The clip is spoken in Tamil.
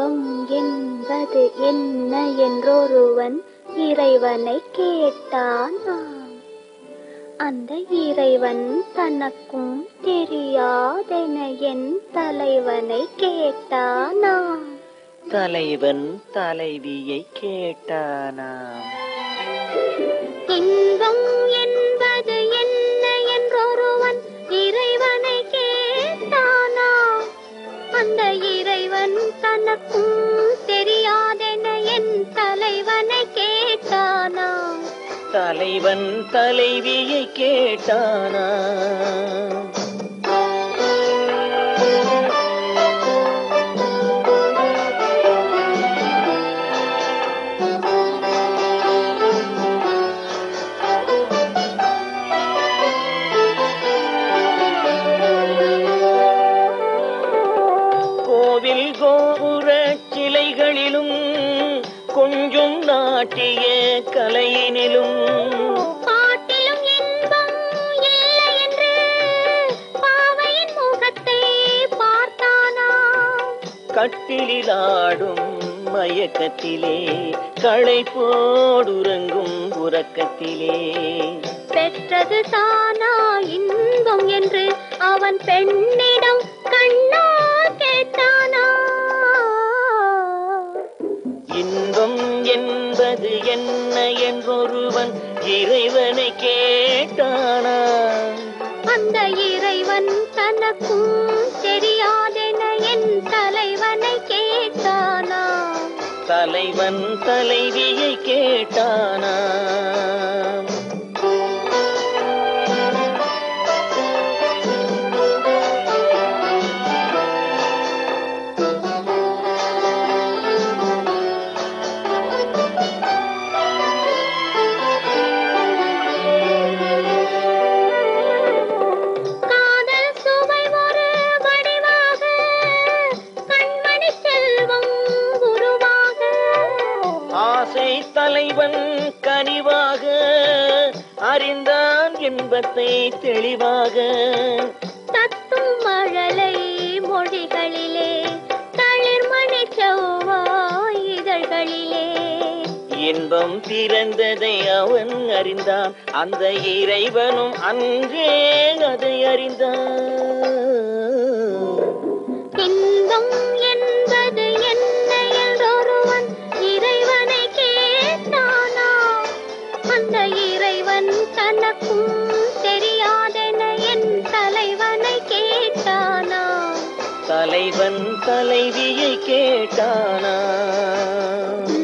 இன்பம் என்பது என்ன என்றொருவன் இறைவனை கேட்டானாம் அந்த இறைவன் தனக்கும் தெரியாதென என் தலைவனை கேட்டானாம் தலைவன் தலைவியை கேட்டானாம் இன்பம் என்பது என்ன என்றொருவன் இறைவனை கேட்டானாம் அந்த இறைவன் தனக்கும் தெரியாதென என் தலைவனை கேட்டானாம் தலைவன் தலைவியை கேட்டானாம் கோவில் கோபுர சிலைகளிலும் கொஞ்சம் நாட்டிய கலையினிலும் பாட்டிலும் இன்பம் இல்லை என்று பாவையின் முகத்தை பார்த்தானாம் கட்டிலாடும் மயக்கத்திலே களை போடுறங்கும் உறக்கத்திலே பெற்றது தானா இன்பம் என்று அவன் பெண்ணிடம் கண்ணா கேட்டானா இன்பம் என்பது என்ன என்றொருவன் இறைவனை கேட்டானா அந்த இறைவன் தனக்கும் தெரியாதென என் தலைவனை கேட்டானா தலைவன் தலைவியை கேட்டானா காதல் சுவை ஒரு வடிவாக கண்மணி செல்வம் உருவாக ஆசை தலைவன் கனிவாக அறிந்தான் இன்பத்தை தெளிவாக தத்தும் மழலை மொழிகளிலே தளிர்மணி செவ்வாய் இதழ்களிலே இன்பம் பிறந்ததை அவன் அறிந்தான் அந்த இறைவனும் அன்றே அதை அறிந்தான் இன்பம் என்பது என்ன என்றொருவன் இறைவனை கேட்டானா அந்த இறைவன் தனக்கும் தெரியாதென என் தலைவனை கேட்டானா தலைவன் தலைவியை கேட்டானா ம்